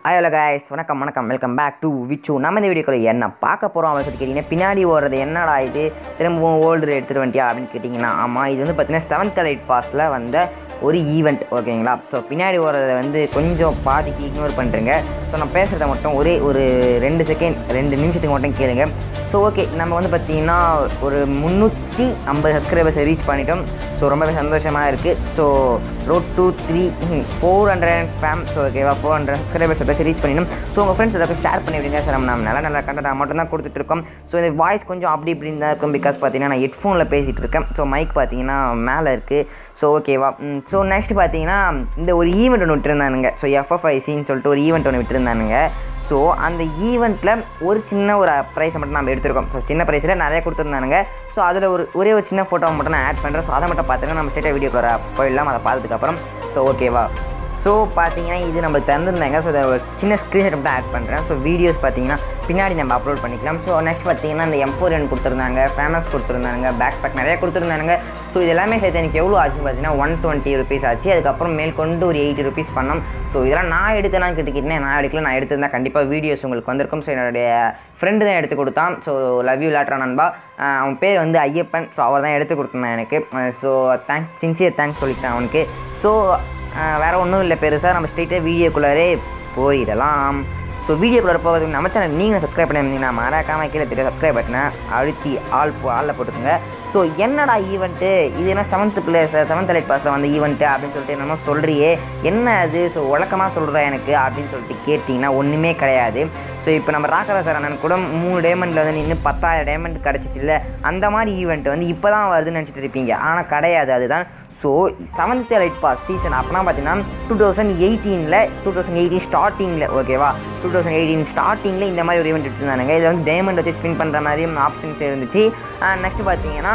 hello guys வணக்கம் வணக்கம் welcome back to விச்சு நம்ம இந்த வீடியோக்குள்ள என்ன பார்க்க போகிறோம் அப்படின்னு சொல்லி கேட்டிங்கன்னா பின்னாடி ஓடுறது என்னடா இது திரும்பவும் ஓல்டு எடுத்துகிட்டு வந்துட்டியா அப்படின்னு கேட்டிங்கன்னா ஆமாம் இது வந்து பார்த்தீங்கன்னா செவன்த் லைட் பாஸில் வந்த ஒரு ஈவெண்ட் ஓகேங்களா ஸோ பின்னாடி ஓடுறத வந்து கொஞ்சம் பாதிக்கு இக்னோர் பண்ணுறேங்க ஸோ நான் பேசுகிறத மட்டும் ஒரே ஒரு ரெண்டு செகண்ட் ரெண்டு நிமிஷத்துக்கு மட்டும் கேளுங்க ஸோ ஓகே நம்ம வந்து பார்த்தீங்கன்னா ஒரு முந்நூற்றி ஐம்பது சப்ஸ்கிரைபர்ஸை ரீச் பண்ணிட்டோம் ஸோ ரொம்பவே சந்தோஷமாக இருக்குது so road to three four hundred fame so ஓகேவா ஃபோர் ஹண்ட்ரட் சப்ஸ்கிரைபர்ஸ் ஏதாச்சும் ரீச் பண்ணிடணும் ஸோ உங்கள் ஃப்ரெண்ட்ஸ் ஏதாச்சும் ஷேர் பண்ணி விடுங்க சார் நம்ம நல்ல நல்ல கண்டென்ட் மட்டும் தான் கொடுத்துட்ருக்கோம் ஸோ இந்த வாய்ஸ் கொஞ்சம் அப்படி இப்படின்னு தான் இருக்கும் பிகாஸ் பார்த்தீங்கன்னா நான் ஹெட்ஃபோனில் பேசிகிட்டு இருக்கேன் ஸோ மைக் பார்த்தீங்கன்னா மேலே இருக்குது ஸோ ஓகேவா ஸோ நெக்ஸ்ட் பார்த்தீங்கன்னா இந்த ஒரு ஈவெண்ட் ஒன்று விட்டுருந்தானுங்க ஸோ எஃப்எஃப்ஐசின்னு சொல்லிட்டு ஒரு ஈவெண்ட் ஒன்று விட்டுருந்தானுங்க ஸோ அந்த ஈவெண்ட்டில் ஒரு சின்ன ஒரு ப்ரைஸை மட்டும் நம்ம எடுத்திருக்கோம் ஸோ சின்ன ப்ரைஸில் நிறைய கொடுத்துருந்தானுங்க ஸோ அதில் ஒரு ஒரே ஒரு சின்ன ஃபோட்டோவை மட்டும் நான் ஆட் பண்ணுறேன் ஸோ அதை மட்டும் பார்த்துட்டு நம்ம ஸ்டேட்டாக வீடியோ வர போயிடலாம் அதை பார்த்ததுக்கப்புறம் ஸோ ஓகேவா ஸோ பார்த்தீங்கன்னா இது நம்மளுக்கு தந்திருந்தாங்க ஸோ அதை ஒரு சின்ன ஸ்க்ரீன்ஷாட் மட்டும் ஆட் பண்ணுறேன் ஸோ வீடியோஸ் பார்த்தீங்கன்னா பின்னாடி நம்ம அப்லோட் பண்ணிக்கலாம் ஸோ நெக்ஸ்ட் பார்த்தீங்கன்னா இந்த எம்போரியன் கொடுத்துருந்தாங்க ஃபேமஸ் கொடுத்துருந்தாங்க பேக் பேக் நிறைய கொடுத்துருந்தாங்க ஸோ இது எல்லாமே சேர்த்து எனக்கு எவ்வளோ ஆச்சுன்னு பார்த்தீங்கன்னா ஒன் டுவெண்ட்டி ருபீஸ் ஆச்சு அதுக்கப்புறம் மேல் கொண்டு ஒரு எயிட்டி ருபீஸ் பண்ணோம் ஸோ இதெல்லாம் நான் எடுத்தேனான்னு கேட்டுக்கிட்டேன் நான் எடுக்கல நான் எடுத்திருந்தா கண்டிப்பாக வீடியோஸ் உங்களுக்கு வந்திருக்கும் ஸோ என்னுடைய ஃப்ரெண்டு தான் எடுத்து கொடுத்தான் ஸோ லவ் யூ லாட்ரா நண்பா அஹ் அவன் பேர் வந்து ஐயப்பன் ஸோ அவர் தான் எடுத்து கொடுத்தான் எனக்கு ஸோ தேங்க்ஸ் சின்சியர் தேங்க்ஸ் சொல்லிட்டேன் அவனுக்கு ஸோ வேறு ஒன்றும் இல்லை பெருசாக நம்ம ஸ்ட்ரெயிட்டாக வீடியோக்குள்ளாரே போயிடலாம் ஸோ வீடியோக்குள்ளே போகிறதுக்கு நம்ம சேனல் நீங்கள் சப்ஸ்கிரைப் பண்ணியிருந்தீங்கன்னா மறக்காமல் கீழே தெரிய சப்ஸ்கிரைப் பட்டனை அழுத்தி ஆள் போ ஆளில் போட்டுக்கோங்க ஸோ என்னடா ஈவெண்ட்டு இது என்ன செவன்த்து பிளேஸ் செவன்த் லைட் பாஸில் வந்த ஈவெண்ட்டு அப்படின்னு சொல்லிட்டு என்னமோ சொல்கிறியே என்ன அது ஸோ வழக்கமாக சொல்கிற எனக்கு அப்படின்னு சொல்லிட்டு கேட்டிங்கன்னா ஒன்றுமே கிடையாது ஸோ இப்போ நம்ம ராக்கராசர் அண்ணன் கூட மூணு டேமண்டில் வந்து நின்று பத்தாயிரம் டேமண்ட் கிடச்சிச்சு இல்லை அந்த மாதிரி ஈவெண்ட் வந்து இப்போ தான் வருதுன்னு நினச்சிட்டு இருப்பீங்க ஆனால் கிடையாது அதுதான் so seventh elite pass season அப்போனா பார்த்தீங்கன்னா டூ தௌசண்ட் எயிட்டீனில் டூ தௌசண்ட் எயிட்டீன் ஸ்டார்டிங்கில் ஓகேவா டூ தௌசண்ட் எயிட்டீன் ஸ்டார்டிங்கில் இந்த மாதிரி ஒரு ஈவெண்ட் எடுத்துருந்தாங்க இதில் வந்து டைமண்ட் வச்சு ஸ்பின் பண்ணுற மாதிரியும் ஆப்ஷன்ஸ் இருந்துச்சு நெக்ஸ்ட் பார்த்தீங்கன்னா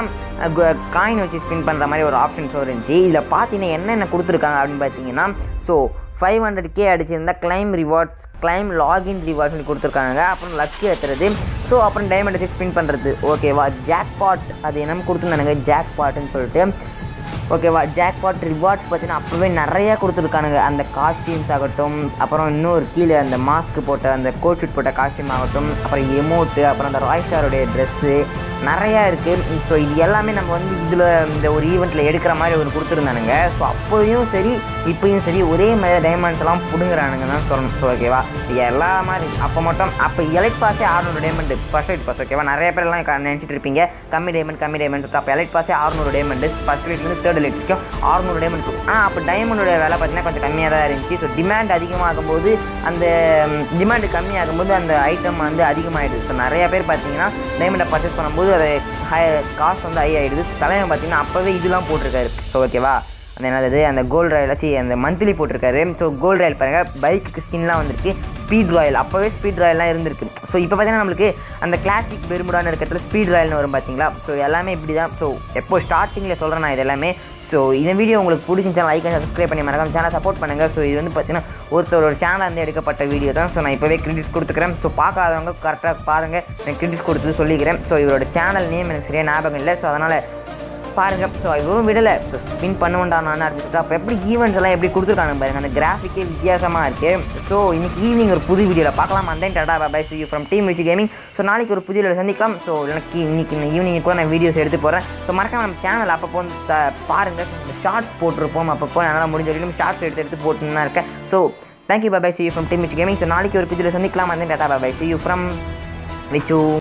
காயின் வச்சு ஸ்பின் பண்ணுற மாதிரி ஒரு ஆப்ஷன்ஸும் இருந்துச்சு இதில் பார்த்தீங்கன்னா என்னென்ன கொடுத்துருக்காங்க அப்படின்னு பார்த்தீங்கன்னா ஸோ ஃபைவ் ஹண்ட்ரட் கே அடிச்சிருந்தா claim rewards claim login rewards கொடுத்துருக்காங்க அப்புறம் லக்கி ஏற்றுறது ஸோ அப்புறம் டைமண்ட் வச்சு ஸ்பின் பண்ணுறது ஓகேவா ஜாக் பாட் அது என்னமோ கொடுத்துருந்தானுங்க ஜாக் பாட்டுன்னு சொல்லிட்டு ஓகேவா ஜாக்பாட் ரிவார்ட்ஸ் பார்த்தீங்கன்னா அப்போவே நிறையா கொடுத்துருக்கானுங்க அந்த காஸ்டியூம்ஸ் ஆகட்டும் அப்புறம் இன்னொரு கீழே அந்த மாஸ்க் போட்ட அந்த கோட் ஷூட் போட்ட காஸ்டியூம் ஆகட்டும் அப்புறம் எமோட்டு அப்புறம் அந்த ராய் ஸ்டாருடைய ட்ரெஸ்ஸு நிறையா இருக்குது ஸோ இது எல்லாமே நம்ம வந்து இதில் இந்த ஒரு ஈவெண்ட்டில் எடுக்கிற மாதிரி ஒரு கொடுத்துருந்தானுங்க ஸோ அப்போயும் சரி இப்போயும் சரி ஒரே மாதிரி டைமண்ட்ஸ் எல்லாம் பிடுங்குறானுங்க தான் சொல்லணும் ஸோ ஓகேவா எல்லா மாதிரி அப்போ மட்டும் அப்போ எலைட் பாஸே ஆறுநூறு டைமண்ட் ஃபர்ஸ்ட் லைட் பாஸ் ஓகேவா நிறைய பேர் எல்லாம் நினச்சிட்டு இருப்பீங்க கம்மி டைமண்ட் கம்மி டைமண்ட் அப்போ எலைட் பாஸே ஆறுநூறு டைமண்ட் ஃபர்ஸ்ட் லைட்லேருந்து தேர்ட் லைட் வரைக்கும் ஆறுநூறு டைமண்ட் ஆனால் அப்போ டைமண்டோட விலை பார்த்தீங்கன்னா கொஞ்சம் கம்மியாக தான் இருந்துச்சு ஸோ டிமாண்ட் அதிகமாகும் போது அந்த டிமாண்டு கம்மியாகும் போது அந்த ஐட்டம் வந்து அதிகமாகிடுது ஸோ நிறைய பேர் பார்த்தீங்கன்னா டைமண்டை பர்ச்சேஸ் பண்ணும்போது அது ஹை காஸ்ட் வந்து ஹை ஆகிடுது தலைவன் பார்த்தீங்கன்னா அப்போவே இதெல்லாம் போட்டிருக்காரு ஸோ ஓகேவா அந்த என்னது அந்த கோல்டு ராயல் வச்சு அந்த மந்த்லி போட்டிருக்காரு ஸோ கோல்டு ராயல் பாருங்கள் பைக்கு ஸ்கின்லாம் வந்திருக்கு ஸ்பீட் ராயல் அப்போவே ஸ்பீட் ராயல்லாம் இருந்திருக்கு ஸோ இப்போ பார்த்தீங்கன்னா நம்மளுக்கு அந்த கிளாசிக் பெருமுடான்னு இருக்கிறதுல ஸ்பீட் ராயல்னு வரும் பார்த்தீங்களா ஸோ எல்லாமே இப்படி தான் ஸோ எப்போ ஸ்டார்டிங்கில் சொல்கிறேன் நான் இது எல்லாமே ஸோ இந்த வீடியோ உங்களுக்கு பிடிச்சிருந்தா லைக் அண்ட் சப்ஸ்கிரைப் பண்ணி மறக்காம சேனல் சப்போர்ட் பண்ணுங்கள் ஸோ இது வந்து பார்த்தீங்கன்னா ஒருத்தர் ஒரு சேனல் வந்து எடுக்கப்பட்ட வீடியோ தான் ஸோ நான் இப்போவே கிரெடிட் கொடுத்துக்கிறேன் ஸோ பார்க்காதவங்க கரெக்டாக பாருங்கள் நான் கிரெடிட் கொடுத்து சொல்லிக்கிறேன் ஸோ இவரோட சேனல் நேம் எனக்கு சரியாக ஞாபகம் இல்லை ஸோ அதனால் பாருங்க ஸோ இவரும் விடலை ஸோ ஸ்பின் பண்ணுவேன்டா நான் அடிச்சுட்டு அப்போ எப்படி ஈவெண்ட்ஸ் எல்லாம் எப்படி கொடுத்துருக்காங்க பாருங்க அந்த கிராஃபிக்கே வித்தியாசமாக இருக்குது ஸோ இன்னைக்கு ஈவினிங் ஒரு புது வீடியோவில் பார்க்கலாம் அந்த tata bye see you from team Vich gaming so நாளைக்கு ஒரு புதிய சந்திக்கலாம் ஸோ எனக்கு இன்னைக்கு ஈவினிங் கூட நான் வீடியோஸ் எடுத்து போகிறேன் ஸோ மறக்காம நம்ம சேனல் அப்பப்போ வந்து த- பாருங்க ஷார்ட்ஸ் போட்டிருப்போம் அப்பப்போ என்னால் முடிஞ்ச வரைக்கும் ஷார்ட்ஸ் எடுத்து எடுத்து போட்டுன்னு தான் இருக்கேன் so thank you bye see you from team Vich gaming so நாளைக்கு ஒரு புதிய சந்திக்கலாம் அந்த tata bye see you from விச்சு